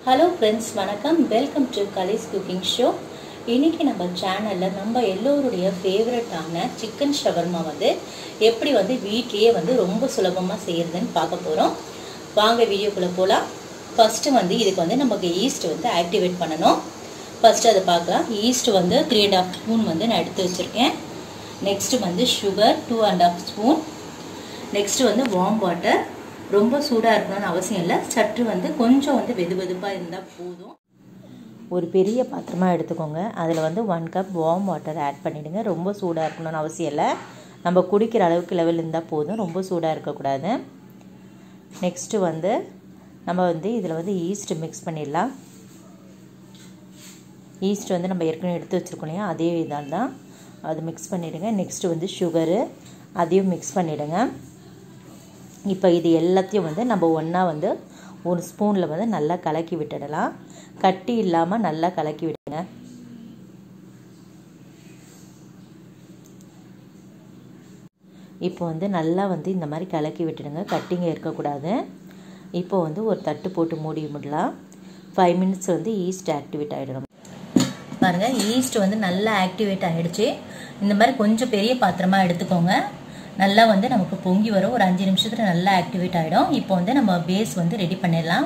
hello friends வணக்கம் welcome to கலிஸ் cooking show இன்னைக்கு நம்ம சேனலில் நம்ம எல்லோருடைய ஃபேவரட்டான சிக்கன் ஷவர்மா வந்து எப்படி வந்து வீட்லேயே வந்து ரொம்ப சுலபமாக செய்யறதுன்னு பார்க்க போகிறோம் வாங்க வீடியோக்குள்ளே போகலாம் ஃபஸ்ட்டு வந்து இதுக்கு வந்து நமக்கு ஈஸ்ட் வந்து ஆக்டிவேட் பண்ணணும் ஃபஸ்ட்டு அதை பார்க்கலாம் ஈஸ்ட் வந்து த்ரீ அண்ட் ஆஃப் ஸ்பூன் வந்து நான் எடுத்து வச்சுருக்கேன் நெக்ஸ்ட்டு வந்து sugar two and half spoon next வந்து வார்ம் வாட்டர் ரொம்ப சூடாக இருக்கணும்னு அவசியம் இல்லை சற்று வந்து கொஞ்சம் வந்து வெது வெதுப்பாக இருந்தால் போதும் ஒரு பெரிய பாத்திரமாக எடுத்துக்கோங்க அதில் வந்து one cup warm water add பண்ணிவிடுங்க ரொம்ப சூடாக இருக்கணும்னு அவசியம் இல்லை நம்ம குடிக்கிற அளவுக்கு லெவல் இருந்தால் போதும் ரொம்ப சூடாக இருக்கக்கூடாது நெக்ஸ்ட்டு வந்து நம்ம வந்து இதில் வந்து ஈஸ்ட் மிக்ஸ் பண்ணிடலாம் ஈஸ்ட் வந்து நம்ம ஏற்கனவே எடுத்து வச்சுருக்கோம் இல்லையா அதே இதால் தான் அது மிக்ஸ் பண்ணிவிடுங்க நெக்ஸ்ட்டு வந்து சுகரு அதையும் மிக்ஸ் பண்ணிவிடுங்க இப்போ இது எல்லாத்தையும் வந்து நம்ம ஒன்றா வந்து ஒரு ஸ்பூனில் வந்து நல்லா கலக்கி விட்டுடலாம் கட்டி இல்லாமல் நல்லா கலக்கி விடுங்க இப்போ வந்து நல்லா வந்து இந்த மாதிரி கலக்கி விட்டுடுங்க கட்டிங்க இருக்கக்கூடாது இப்போ வந்து ஒரு தட்டு போட்டு மூடி விடலாம் ஃபைவ் மினிட்ஸ் வந்து ஈஸ்ட் ஆக்டிவேட் ஆகிடும் பாருங்கள் ஈஸ்ட் வந்து நல்லா ஆக்டிவேட் ஆகிடுச்சு இந்த மாதிரி கொஞ்சம் பெரிய பாத்திரமாக எடுத்துக்கோங்க நல்லா வந்து நமக்கு பொங்கி வரும் ஒரு அஞ்சு நிமிஷத்தில் நல்லா ஆக்டிவேட் ஆகிடும் இப்போ வந்து நம்ம பேஸ் வந்து ரெடி பண்ணிடலாம்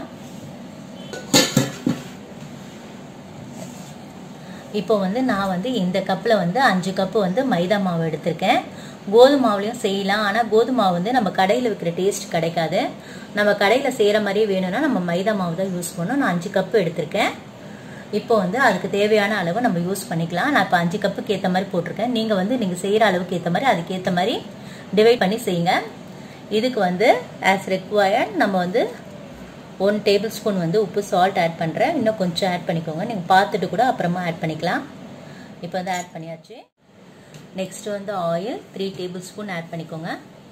இப்போ வந்து நான் வந்து இந்த கப்பில் வந்து அஞ்சு கப்பு வந்து மைதா மாவு எடுத்திருக்கேன் கோதுமை மாவுலையும் செய்யலாம் ஆனால் கோதுமை மாவு வந்து நம்ம கடையில் விற்கிற டேஸ்ட் கிடைக்காது நம்ம கடையில் செய்கிற மாதிரியே வேணும்னா நம்ம மைதா மாவு தான் யூஸ் பண்ணணும் நான் அஞ்சு கப்பு எடுத்திருக்கேன் இப்போ வந்து அதுக்கு தேவையான அளவு நம்ம யூஸ் பண்ணிக்கலாம் நான் இப்போ அஞ்சு கப்புக்கு ஏற்ற மாதிரி போட்டிருக்கேன் நீங்கள் வந்து நீங்கள் செய்கிற அளவுக்கு ஏற்ற மாதிரி அதுக்கேற்ற மாதிரி டிவைட் பண்ணி செய்யுங்க இதுக்கு வந்து ஆஸ் ரெக்வயர்ட் நம்ம வந்து ஒன் டேபிள் ஸ்பூன் வந்து உப்பு சால்ட் ஆட் பண்ணுறேன் இன்னும் கொஞ்சம் ஆட் பண்ணிக்கோங்க நீங்கள் பார்த்துட்டு கூட அப்புறமா ஆட் பண்ணிக்கலாம் இப்போ வந்து ஆட் பண்ணியாச்சு நெக்ஸ்ட் வந்து oil three tablespoon add பண்ணிக்கோங்க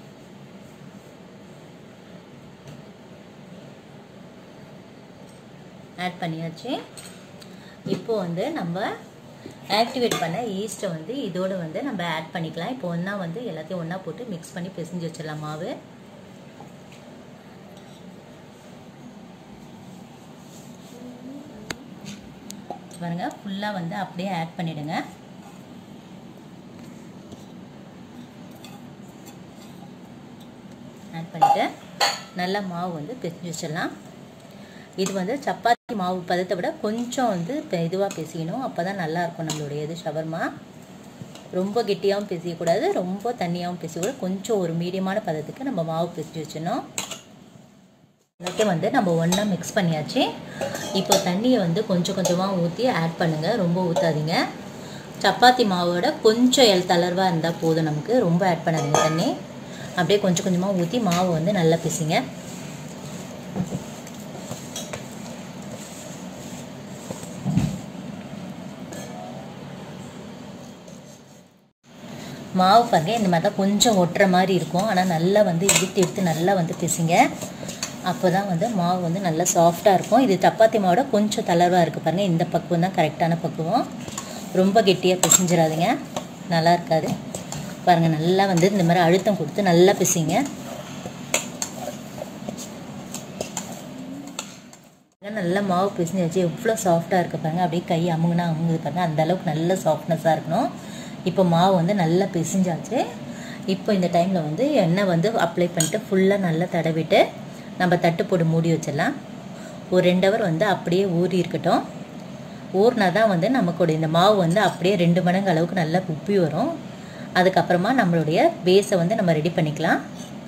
ஆட் பண்ணியாச்சு இப்போ வந்து நம்ம ஆக்டிவேட் பண்ண ஈஸ்ட்டை வந்து இதோடு வந்து நம்ம ஆட் பண்ணிக்கலாம் இப்போ ஒன்றா வந்து எல்லாத்தையும் ஒன்றா போட்டு மிக்ஸ் பண்ணி பிசைஞ்சு வச்சிடலாம் மாவு பாருங்க ஃபுல்லாக வந்து அப்படியே ஆட் பண்ணிடுங்க ஆட் பண்ணிவிட்டு நல்லா மாவு வந்து பிசைஞ்சு வச்சிடலாம் இது வந்து சப்பாத்தி மாவு பதத்தை விட கொஞ்சம் வந்து இதுவாக பிசையணும் அப்போ தான் நல்லாயிருக்கும் நம்மளுடைய இது ஷவர்மா ரொம்ப கெட்டியாகவும் பிசையக்கூடாது ரொம்ப தண்ணியாகவும் பிசையக்கூடாது கொஞ்சம் ஒரு மீடியமான பதத்துக்கு நம்ம மாவு பிசைஞ்சு வச்சிடணும் எல்லாத்தையும் வந்து நம்ம ஒன்றா மிக்ஸ் பண்ணியாச்சு இப்போ தண்ணியை வந்து கொஞ்சம் கொஞ்சமாக ஊற்றி ஆட் பண்ணுங்கள் ரொம்ப ஊற்றாதீங்க சப்பாத்தி மாவோட கொஞ்சம் எல் தளர்வாக இருந்தால் போதும் நமக்கு ரொம்ப ஆட் பண்ணாதீங்க தண்ணி அப்படியே கொஞ்சம் கொஞ்சமாக ஊற்றி மாவு வந்து நல்லா பிசிங்க மாவு பாருங்க இந்த மாதிரி தான் கொஞ்சம் ஒட்டுற மாதிரி இருக்கும் ஆனால் நல்லா வந்து இழுத்து எடுத்து நல்லா வந்து பிசிங்க அப்போ தான் வந்து மாவு வந்து நல்லா சாஃப்டாக இருக்கும் இது சப்பாத்தி மாவோட கொஞ்சம் தளர்வாக இருக்குது பாருங்கள் இந்த பக்குவம் தான் கரெக்டான பக்குவம் ரொம்ப கெட்டியாக பிசிஞ்சிடாதீங்க நல்லா இருக்காது பாருங்கள் நல்லா வந்து இந்த மாதிரி அழுத்தம் கொடுத்து நல்லா பிசிங்க நல்லா மாவு பிசிஞ்சு வச்சு எவ்வளோ சாஃப்டாக இருக்குது பாருங்கள் அப்படியே கை அமுங்குனா அமுங்குது பாருங்கள் அந்த அளவுக்கு நல்ல சாஃப்ட்னஸாக இருக்கணும் இப்போ மாவு வந்து நல்லா பிசிஞ்சாச்சு இப்போ இந்த டைமில் வந்து எண்ணெய் வந்து அப்ளை பண்ணிட்டு ஃபுல்லாக நல்லா தடவிட்டு நம்ம தட்டு போட்டு மூடி வச்சிடலாம் ஒரு ரெண்டு ஹவர் வந்து அப்படியே ஊறி இருக்கட்டும் ஊறினா தான் வந்து நமக்கு இந்த மாவு வந்து அப்படியே ரெண்டு மடங்கு அளவுக்கு நல்லா உப்பி வரும் அதுக்கப்புறமா நம்மளுடைய பேஸை வந்து நம்ம ரெடி பண்ணிக்கலாம்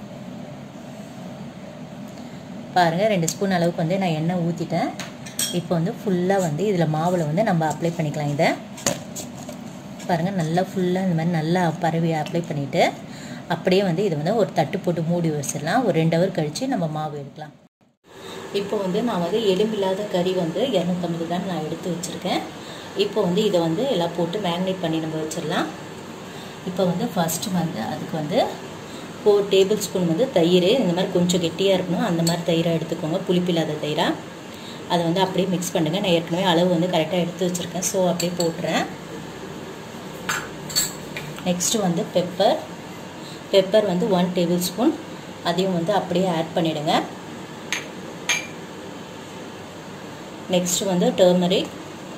பாருங்கள் ரெண்டு ஸ்பூன் அளவுக்கு வந்து நான் எண்ணெய் ஊற்றிட்டேன் இப்போ வந்து ஃபுல்லாக வந்து இதில் மாவில் வந்து நம்ம அப்ளை பண்ணிக்கலாம் இதை பாருங்கள் நல்லா ஃபுல்லாக இந்த மாதிரி நல்லா பரவி அப்ளை பண்ணிவிட்டு அப்படியே வந்து இதை வந்து ஒரு தட்டு போட்டு மூடி வச்சிடலாம் ஒரு ரெண்டு ஹவர் கழித்து நம்ம மாவு எடுக்கலாம் இப்போ வந்து நான் வந்து எலும்பில்லாத கறி வந்து இரநூத்தம்பது கிராம் நான் எடுத்து வச்சுருக்கேன் இப்போ வந்து இதை வந்து எல்லாம் போட்டு மேக்னேட் பண்ணி நம்ம வச்சிடலாம் இப்போ வந்து ஃபஸ்ட்டு வந்து அதுக்கு வந்து ஃபோர் டேபிள் ஸ்பூன் வந்து தயிர் இந்த மாதிரி கொஞ்சம் கெட்டியாக இருக்கணும் அந்த மாதிரி தயிராக எடுத்துக்கோங்க புளிப்பில்லாத தயிராக அதை வந்து அப்படியே மிக்ஸ் பண்ணுங்கள் நான் ஏற்கனவே அளவு வந்து கரெக்டாக எடுத்து வச்சுருக்கேன் ஸோ அப்படியே போட்டுறேன் நெக்ஸ்ட்டு வந்து பெப்பர் பெப்பர் வந்து ஒன் டேபிள் ஸ்பூன் அதையும் வந்து அப்படியே ஆட் பண்ணிவிடுங்க நெக்ஸ்ட் வந்து டர்மரிக்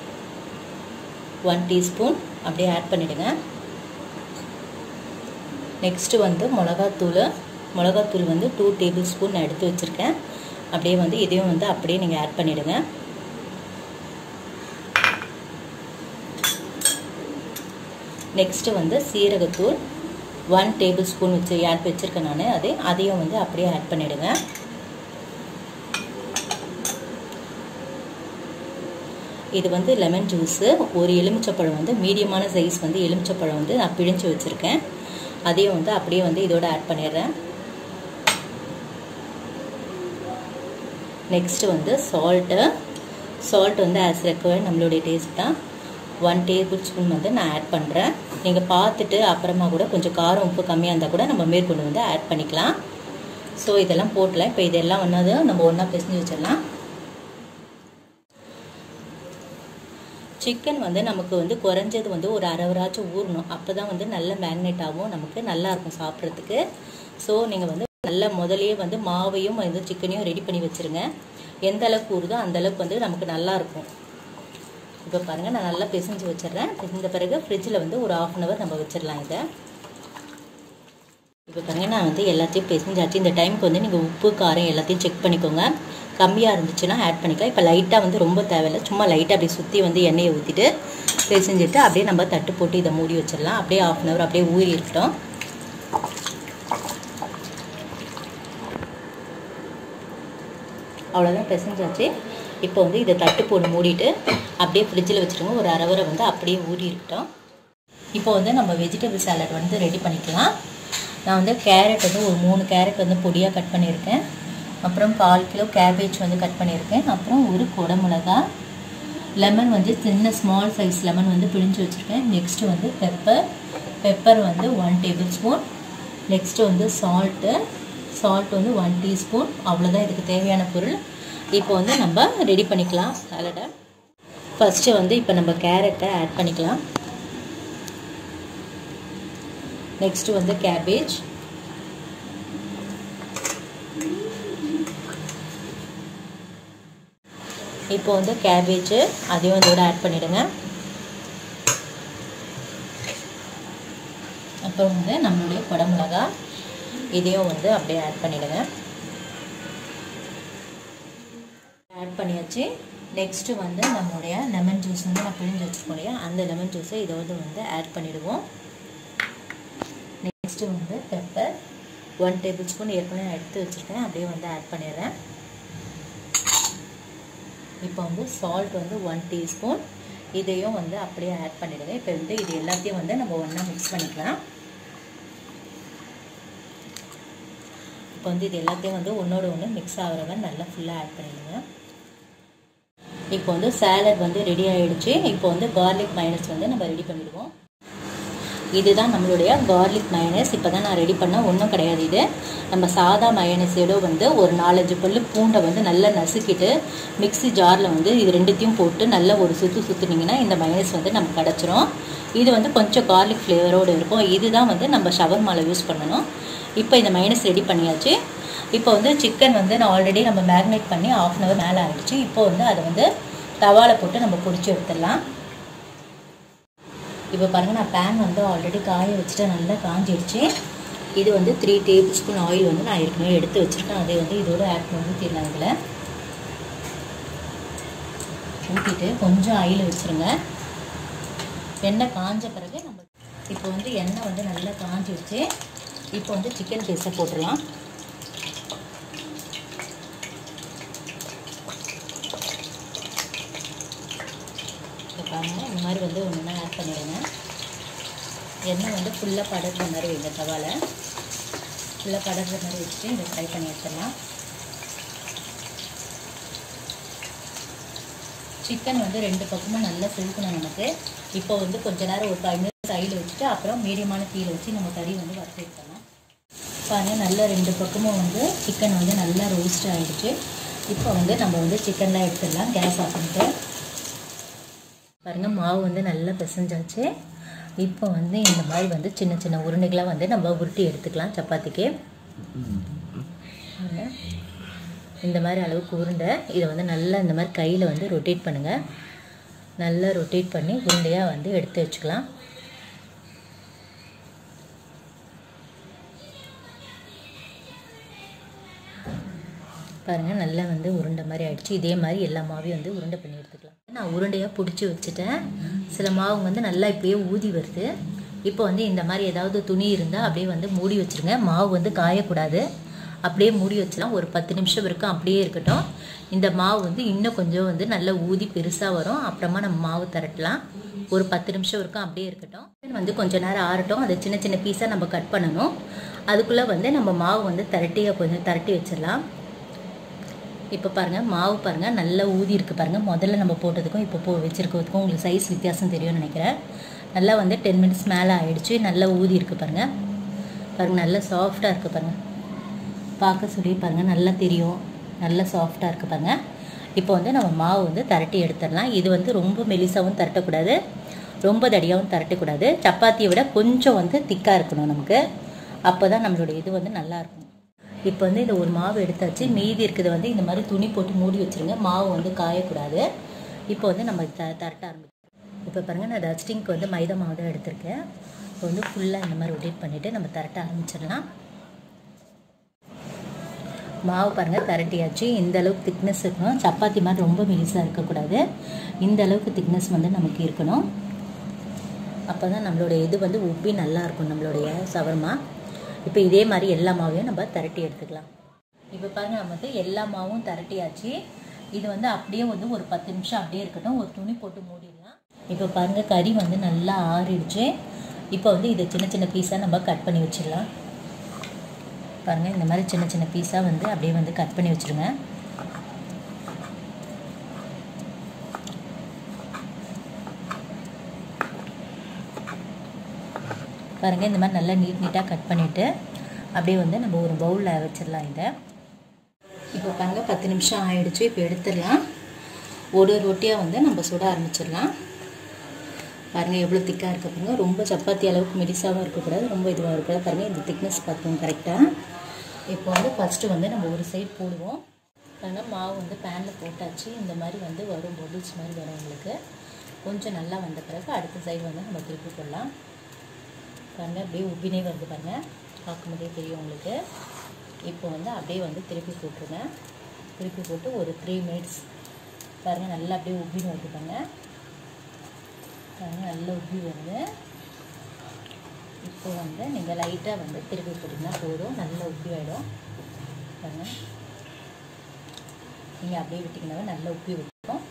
ஒன் டீஸ்பூன் அப்படியே ஆட் பண்ணிவிடுங்க நெக்ஸ்ட்டு வந்து மிளகாத்தூள் மிளகாத்தூள் வந்து டூ டேபிள் ஸ்பூன் நான் எடுத்து வச்சுருக்கேன் அப்படியே வந்து இதையும் வந்து அப்படியே நீங்கள் ஆட் பண்ணிவிடுங்க நெக்ஸ்ட்டு வந்து சீரகத்தூள் ஒன் டேபிள் ஸ்பூன் வச்சு ஆட் வச்சுருக்கேன் நான் அது அதையும் வந்து அப்படியே ஆட் பண்ணிவிடுங்க இது வந்து லெமன் ஜூஸு ஒரு எலுமிச்சப்பழம் வந்து மீடியமான சைஸ் வந்து எலுமிச்சப்பழம் வந்து நான் பிழிஞ்சு வச்சுருக்கேன் அதையும் வந்து அப்படியே வந்து இதோட ஆட் பண்ணிடுறேன் நெக்ஸ்ட்டு வந்து சால்ட்டு சால்ட் வந்து ஆஸ் ரெக்வயர்ட் நம்மளுடைய டேஸ்ட் தான் ஒன் டேபிள் ஸ்பூன் வந்து நான் ஆட் பண்ணுறேன் நீங்கள் பார்த்துட்டு அப்புறமா கூட கொஞ்சம் காரம் உப்பு கம்மியாக இருந்தால் கூட நம்ம மேற்கொண்டு வந்து ஆட் பண்ணிக்கலாம் ஸோ இதெல்லாம் போட்டலாம் இப்போ இதெல்லாம் ஒன்றாவது நம்ம ஒன்றா பிசைஞ்சு வச்சிடலாம் சிக்கன் வந்து நமக்கு வந்து குறைஞ்சது வந்து ஒரு அரை வராச்சும் ஊறணும் அப்போ தான் வந்து நல்ல மேக்னேட் ஆகும் நமக்கு நல்லா இருக்கும் சாப்பிட்றதுக்கு ஸோ நீங்கள் வந்து நல்லா முதலே வந்து மாவையும் வந்து சிக்கனையும் ரெடி பண்ணி வச்சுருங்க எந்த அளவுக்கு ஊறுதோ அந்த அளவுக்கு வந்து நமக்கு நல்லா இருக்கும் இப்போ பாருங்கள் நான் நல்லா பிசைஞ்சு வச்சிடுறேன் பிசைஞ்ச பிறகு ஃப்ரிட்ஜில் வந்து ஒரு ஆஃப் அன் ஹவர் நம்ம வச்சிடலாம் இதை இப்போ பாருங்கள் நான் வந்து எல்லாத்தையும் பிசைஞ்சாச்சு இந்த டைமுக்கு வந்து நீங்கள் உப்பு காரம் எல்லாத்தையும் செக் பண்ணிக்கோங்க கம்மியாக இருந்துச்சுன்னா ஆட் பண்ணிக்கலாம் இப்போ லைட்டாக வந்து ரொம்ப தேவையில்லை சும்மா லைட்டாக அப்படியே சுற்றி வந்து எண்ணெயை ஊற்றிட்டு பிசைஞ்சிட்டு அப்படியே நம்ம தட்டு போட்டு இதை மூடி வச்சிடலாம் அப்படியே ஆஃப் அன் ஹவர் அப்படியே ஊறி இருக்கட்டும் அவ்வளோதான் பிசைஞ்சாச்சு இப்போ வந்து இதை தட்டு போட்டு மூடிட்டு அப்படியே ஃப்ரிட்ஜில் வச்சுருங்க ஒரு அரை வரை வந்து அப்படியே ஊறி இருக்கட்டும் இப்போ வந்து நம்ம வெஜிடபிள் சாலட் வந்து ரெடி பண்ணிக்கலாம் நான் வந்து கேரட் வந்து ஒரு மூணு கேரட் வந்து பொடியாக கட் பண்ணியிருக்கேன் அப்புறம் கால் கிலோ கேபேஜ் வந்து கட் பண்ணியிருக்கேன் அப்புறம் ஒரு குடமிளகா லெமன் வந்து சின்ன ஸ்மால் சைஸ் லெமன் வந்து பிழிஞ்சு வச்சுருக்கேன் நெக்ஸ்ட்டு வந்து பெப்பர் பெப்பர் வந்து ஒன் டேபிள் ஸ்பூன் நெக்ஸ்ட்டு வந்து சால்ட்டு சால்ட் வந்து ஒன் டீஸ்பூன் அவ்வளோதான் இதுக்கு தேவையான பொருள் இப்போ வந்து நம்ம ரெடி பண்ணிக்கலாம் சாலடை ஃபஸ்ட்டு வந்து இப்போ நம்ம கேரட்டை ஆட் பண்ணிக்கலாம் நெக்ஸ்ட்டு வந்து கேபேஜ் இப்போ வந்து கேபேஜு அதையும் இதோட ஆட் பண்ணிவிடுங்க அப்புறம் வந்து நம்மளுடைய குடமிளகா இதையும் வந்து அப்படியே ஆட் பண்ணிவிடுங்க ஆட் பண்ணியாச்சு நெக்ஸ்ட்டு வந்து நம்மளுடைய லெமன் ஜூஸ் வந்து நான் பிழிஞ்சு வச்சுருக்கோம் இல்லையா அந்த லெமன் ஜூஸை இதோடு வந்து ஆட் பண்ணிவிடுவோம் நெக்ஸ்ட்டு வந்து பெப்பர் ஒன் டேபிள் ஸ்பூன் ஏற்கனவே நான் எடுத்து வச்சுருக்கேன் அப்படியே வந்து ஆட் பண்ணிடுறேன் இப்போ வந்து சால்ட் வந்து ஒன் டீஸ்பூன் இதையும் வந்து அப்படியே ஆட் பண்ணிவிடுங்க இப்போ வந்து இது எல்லாத்தையும் வந்து நம்ம ஒன்றா மிக்ஸ் பண்ணிக்கலாம் இப்போ வந்து இது எல்லாத்தையும் வந்து ஒன்றோட ஒன்று மிக்ஸ் ஆகிற மாதிரி நல்லா ஃபுல்லாக ஆட் பண்ணிடுங்க இப்போ வந்து சேலட் வந்து ரெடி ஆகிடுச்சு இப்போ வந்து கார்லிக் மைனஸ் வந்து நம்ம ரெடி பண்ணிடுவோம் இதுதான் நம்மளுடைய கார்லிக் மயனஸ் இப்போ தான் நான் ரெடி பண்ண ஒன்றும் கிடையாது இது நம்ம சாதா மயனஸோட வந்து ஒரு நாலஞ்சு பல்லு பூண்டை வந்து நல்லா நசுக்கிட்டு மிக்ஸி ஜாரில் வந்து இது ரெண்டுத்தையும் போட்டு நல்லா ஒரு சுற்று சுற்றுனீங்கன்னா இந்த மயனஸ் வந்து நமக்கு கிடச்சிரும் இது வந்து கொஞ்சம் கார்லிக் ஃப்ளேவரோடு இருக்கும் இதுதான் வந்து நம்ம ஷவர்மாவில் யூஸ் பண்ணணும் இப்போ இந்த மைனஸ் ரெடி பண்ணியாச்சு இப்போ வந்து சிக்கன் வந்து நான் ஆல்ரெடி நம்ம மேக்னேட் பண்ணி ஆஃப் அன் ஹவர் மேலே ஆகிடுச்சு இப்போ வந்து அதை வந்து தவாவில் போட்டு நம்ம பிடிச்சி எடுத்துடலாம் இப்போ பாருங்கள் நான் பேன் வந்து ஆல்ரெடி காய வச்சுட்டு நல்லா காஞ்சிடுச்சு இது வந்து த்ரீ டேபிள் ஸ்பூன் ஆயில் வந்து நான் ஏற்கனவே எடுத்து வச்சுருக்கேன் அதை வந்து இதோட ஆட் பண்ணி ஊற்றிடலாம் இதில் ஊற்றிட்டு கொஞ்சம் ஆயில் வச்சுருங்க எண்ணெய் காஞ்ச பிறகு நம்ம இப்போ வந்து எண்ணெய் வந்து நல்லா காஞ்சிடுச்சு இப்போ வந்து சிக்கன் பீஸை போட்டுடலாம் இப்போ பாருங்கள் இந்த மாதிரி வந்து ஒன்று ஆட் பண்ணிடுங்க எண்ணெய் வந்து ஃபுல்லாக படர்ற மாதிரி வைங்க தவாலை ஃபுல்லாக படர்ற மாதிரி வச்சுட்டு இதை ஃப்ரை பண்ணி எடுத்துடலாம் சிக்கன் வந்து ரெண்டு பக்கமும் நல்லா செலுக்கணும் நமக்கு இப்போ வந்து கொஞ்ச நேரம் ஒரு ஃபைவ் மினிட்ஸ் சைடில் வச்சுட்டு அப்புறம் மீடியமான தீயில் வச்சு நம்ம கறி வந்து வறுத்து எடுத்துடலாம் பாருங்கள் நல்லா ரெண்டு பக்கமும் வந்து சிக்கன் வந்து நல்லா ரோஸ்ட் ஆகிடுச்சு இப்போ வந்து நம்ம வந்து சிக்கன்லாம் எடுத்துடலாம் கேஸ் ஆஃப் பண்ணிட்டு பாருங்கள் மாவு வந்து நல்லா பிசைஞ்சாச்சு இப்போ வந்து இந்த மாதிரி வந்து சின்ன சின்ன உருண்டைகளாக வந்து நம்ம உருட்டி எடுத்துக்கலாம் சப்பாத்திக்கு இந்த மாதிரி அளவுக்கு உருண்டை இதை வந்து நல்லா இந்த மாதிரி கையில் வந்து ரொட்டேட் பண்ணுங்கள் நல்லா ரொட்டேட் பண்ணி உருண்டையாக வந்து எடுத்து வச்சுக்கலாம் பாருங்கள் நல்லா வந்து உருண்டை மாதிரி ஆயிடுச்சு இதே மாதிரி எல்லா மாவையும் வந்து உருண்டை பண்ணி எடுத்துக்கலாம் நான் உருண்டையாக பிடிச்சி வச்சுட்டேன் சில மாவு வந்து நல்லா இப்போயே ஊதி வருது இப்போ வந்து இந்த மாதிரி ஏதாவது துணி இருந்தால் அப்படியே வந்து மூடி வச்சுருங்க மாவு வந்து காயக்கூடாது அப்படியே மூடி வச்சலாம் ஒரு பத்து நிமிஷம் வரைக்கும் அப்படியே இருக்கட்டும் இந்த மாவு வந்து இன்னும் கொஞ்சம் வந்து நல்லா ஊதி பெருசாக வரும் அப்புறமா நம்ம மாவு திரட்டலாம் ஒரு பத்து நிமிஷம் வரைக்கும் அப்படியே இருக்கட்டும் வந்து கொஞ்ச நேரம் ஆறட்டும் அதை சின்ன சின்ன பீஸாக நம்ம கட் பண்ணணும் அதுக்குள்ளே வந்து நம்ம மாவு வந்து திரட்டியாக கொஞ்சம் திரட்டி வச்சிடலாம் இப்போ பாருங்கள் மாவு பாருங்கள் நல்லா ஊதி இருக்குது பாருங்கள் முதல்ல நம்ம போட்டதுக்கும் இப்போ போ வச்சுருக்கிறதுக்கும் உங்களுக்கு சைஸ் வித்தியாசம் தெரியும்னு நினைக்கிறேன் நல்லா வந்து டென் மினிட்ஸ் மேலே ஆயிடுச்சு நல்லா ஊதி இருக்குது பாருங்கள் பாருங்கள் நல்லா சாஃப்டாக இருக்குது பாருங்கள் பார்க்க சொல்லி பாருங்கள் நல்லா தெரியும் நல்லா சாஃப்டாக இருக்குது பாருங்கள் இப்போ வந்து நம்ம மாவு வந்து திரட்டி எடுத்துடலாம் இது வந்து ரொம்ப மெலிசாவும் திரட்டக்கூடாது ரொம்ப தடியாகவும் திரட்டக்கூடாது சப்பாத்தியை விட கொஞ்சம் வந்து திக்காக இருக்கணும் நமக்கு அப்போ தான் நம்மளுடைய இது வந்து நல்லாயிருக்கும் இப்போ வந்து இந்த ஒரு மாவு எடுத்தாச்சு மீதி இருக்கிறது வந்து இந்த மாதிரி துணி போட்டு மூடி வச்சுருங்க மாவு வந்து காயக்கூடாது இப்போ வந்து நம்ம த தரட்ட ஆரம்பிக்கும் இப்போ பாருங்கள் நான் டஸ்டிங்க்கு வந்து மைதா மாவு தான் எடுத்திருக்கேன் இப்போ வந்து ஃபுல்லாக இந்த மாதிரி ரொட்டேட் பண்ணிவிட்டு நம்ம தரட்ட ஆரம்பிச்சிடலாம் மாவு பாருங்கள் திரட்டியாச்சு இந்த அளவுக்கு திக்னஸ் இருக்கணும் சப்பாத்தி மாதிரி ரொம்ப மெலிசாக இருக்கக்கூடாது இந்த அளவுக்கு திக்னஸ் வந்து நமக்கு இருக்கணும் அப்போ தான் நம்மளுடைய இது வந்து உப்பி நல்லா இருக்கும் நம்மளுடைய சவர்மா இப்போ இதே மாதிரி எல்லா மாவையும் நம்ம திரட்டி எடுத்துக்கலாம் இப்போ பாருங்கள் நம்ம வந்து எல்லா மாவும் திரட்டியாச்சு இது வந்து அப்படியே வந்து ஒரு பத்து நிமிஷம் அப்படியே இருக்கட்டும் ஒரு துணி போட்டு மூடிடலாம் இப்போ பாருங்கள் கறி வந்து நல்லா ஆறிடுச்சு இப்போ வந்து இதை சின்ன சின்ன பீஸாக நம்ம கட் பண்ணி வச்சிடலாம் பாருங்கள் இந்த மாதிரி சின்ன சின்ன பீஸாக வந்து அப்படியே வந்து கட் பண்ணி வச்சுருங்க பாருங்கள் இந்த மாதிரி நல்லா நீட் நீட்டாக கட் பண்ணிவிட்டு அப்படியே வந்து நம்ம ஒரு பவுலில் வச்சிடலாம் இதை இப்போ பாருங்கள் பத்து நிமிஷம் ஆயிடுச்சு இப்போ எடுத்துடலாம் ஒரு ரொட்டியாக வந்து நம்ம சுட ஆரம்பிச்சிடலாம் பாருங்கள் எவ்வளோ திக்காக இருக்க பாருங்க ரொம்ப சப்பாத்தி அளவுக்கு மெலிசாகவும் இருக்கக்கூடாது ரொம்ப இதுவாக இருக்கக்கூடாது பாருங்கள் இந்த திக்னஸ் பார்த்துக்கோங்க கரெக்டாக இப்போ வந்து ஃபஸ்ட்டு வந்து நம்ம ஒரு சைடு போடுவோம் பாருங்கள் மாவு வந்து பேனில் போட்டாச்சு இந்த மாதிரி வந்து வரும் பொடில்ஸ் மாதிரி வரும் உங்களுக்கு கொஞ்சம் நல்லா வந்த பிறகு அடுத்த சைடு வந்து நம்ம திருப்பி போடலாம் பாருங்கள் அப்படியே உப்பினே வருது பாருங்கள் பார்க்கும்போதே தெரியும் உங்களுக்கு இப்போ வந்து அப்படியே வந்து திருப்பி போட்டுருங்க திருப்பி போட்டு ஒரு த்ரீ மினிட்ஸ் பாருங்கள் நல்லா அப்படியே உப்பின்னு வருது பாருங்கள் பாருங்கள் நல்லா உப்பி வருது இப்போ வந்து நீங்கள் லைட்டாக வந்து திருப்பி போட்டிங்கன்னா போதும் நல்லா உப்பி ஆகிடும் பாருங்கள் நீங்கள் அப்படியே விட்டிங்கனாவே நல்லா உப்பி விட்டுரும்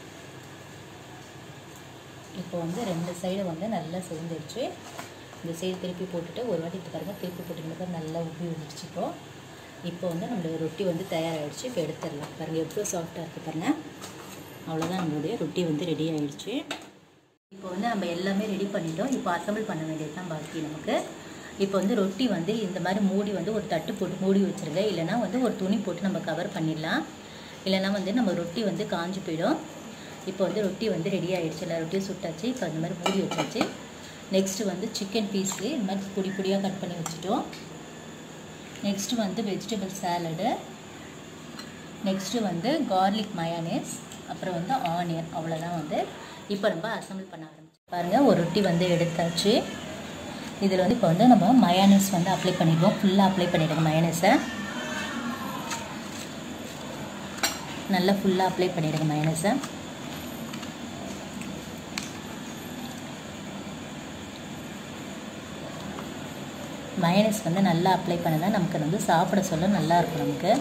இப்போ வந்து ரெண்டு சைடு வந்து நல்லா சேர்ந்துருச்சு இந்த சைடு திருப்பி போட்டுட்டு ஒரு வாட்டி இது பாருங்கள் திருப்பி போட்டிங்கன்னா நல்லா உப்பி வந்துடுச்சு இப்போ இப்போ வந்து நம்மளுடைய ரொட்டி வந்து தயாராகிடுச்சு இப்போ எடுத்துடலாம் பாருங்கள் எவ்வளோ சாஃப்டாக இருக்குது பாருங்கள் அவ்வளோதான் நம்மளுடைய ரொட்டி வந்து ரெடி ஆகிடுச்சு இப்போ வந்து நம்ம எல்லாமே ரெடி பண்ணிட்டோம் இப்போ அசம்பிள் பண்ண வேண்டியது தான் பாக்கி நமக்கு இப்போ வந்து ரொட்டி வந்து இந்த மாதிரி மூடி வந்து ஒரு தட்டு போட்டு மூடி வச்சுருங்க இல்லைனா வந்து ஒரு துணி போட்டு நம்ம கவர் பண்ணிடலாம் இல்லைனா வந்து நம்ம ரொட்டி வந்து காஞ்சு போயிடும் இப்போ வந்து ரொட்டி வந்து ரெடி ஆகிடுச்சு எல்லா ரொட்டியும் சுட்டாச்சு இப்போ அந்த மாதிரி மூடி வச்சாச்சு நெக்ஸ்ட்டு வந்து சிக்கன் பீஸு இந்த மாதிரி பொடி பொடியாக கட் பண்ணி வச்சுட்டோம் நெக்ஸ்ட்டு வந்து வெஜிடபிள் சாலடு நெக்ஸ்ட்டு வந்து கார்லிக் மயானேஸ் அப்புறம் வந்து ஆனியன் அவ்வளோதான் வந்து இப்போ நம்ம அசம்பிள் பண்ண ஆரம்பிச்சு பாருங்கள் ஒரு ரொட்டி வந்து எடுத்தாச்சு இதில் வந்து இப்போ வந்து நம்ம மயானஸ் வந்து அப்ளை பண்ணிடுவோம் ஃபுல்லாக அப்ளை பண்ணிடுங்க மயானஸை நல்லா ஃபுல்லாக அப்ளை பண்ணிடுங்க மயானஸை மயனஸ் வந்து நல்லா அப்ளை பண்ணதான் நமக்கு வந்து சாப்பிட சொல்ல நல்லா இருக்கும் நமக்கு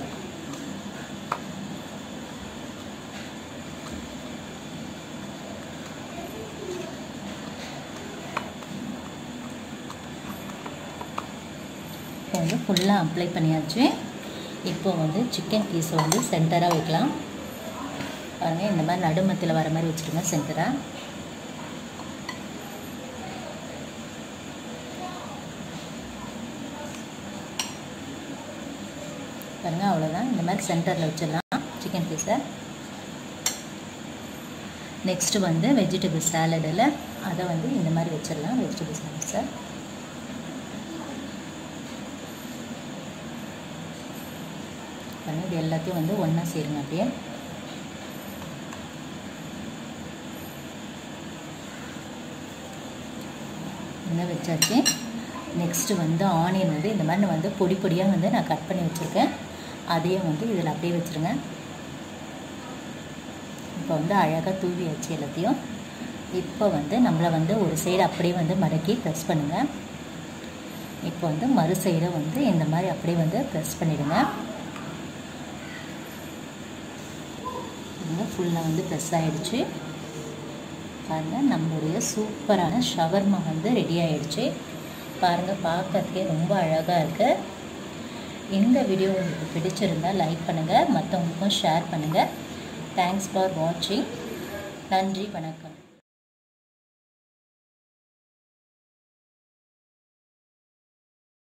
இப்போ வந்து ஃபுல்லாக அப்ளை பண்ணியாச்சு இப்போ வந்து சிக்கன் பீஸை வந்து சென்டராக வைக்கலாம் பாருங்கள் இந்த மாதிரி நடுமத்தில் வர மாதிரி வச்சுருங்க சென்டராக பாருங்கள் அவ்வளோதான் இந்த மாதிரி சென்டரில் வச்சிடலாம் சிக்கன் பீஸை நெக்ஸ்ட்டு வந்து வெஜிடபிள் சாலடில் அதை வந்து இந்த மாதிரி வச்சிடலாம் வெஜிடபிள் சாலட்ஸை பாருங்க இது எல்லாத்தையும் வந்து ஒன்றா சேருங்க அப்படியே இந்த வச்சாச்சு நெக்ஸ்ட்டு வந்து ஆனியன் வந்து இந்த மாதிரி வந்து பொடி பொடியாக வந்து நான் கட் பண்ணி வச்சுருக்கேன் அதையும் வந்து இதில் அப்படியே வச்சுருங்க இப்போ வந்து அழகாக தூவியாச்சு எல்லாத்தையும் இப்போ வந்து நம்மளை வந்து ஒரு சைடு அப்படியே வந்து மடக்கி ப்ரெஸ் பண்ணுங்கள் இப்போ வந்து மறு சைடை வந்து இந்த மாதிரி அப்படியே வந்து ப்ரெஸ் பண்ணிவிடுங்க ஃபுல்லாக வந்து ப்ரெஸ் ஆகிடுச்சு பாருங்கள் நம்மளுடைய சூப்பரான ஷவர்மா வந்து ரெடி ஆகிடுச்சு பாருங்கள் பார்க்கறதுக்கே ரொம்ப அழகாக இருக்குது இந்த வீடியோ உங்களுக்கு பிடிச்சிருந்தால் லைக் பண்ணுங்கள் மற்றவங்களுக்கும் ஷேர் பண்ணுங்கள் தேங்க்ஸ் ஃபார் வாட்சிங் நன்றி வணக்கம்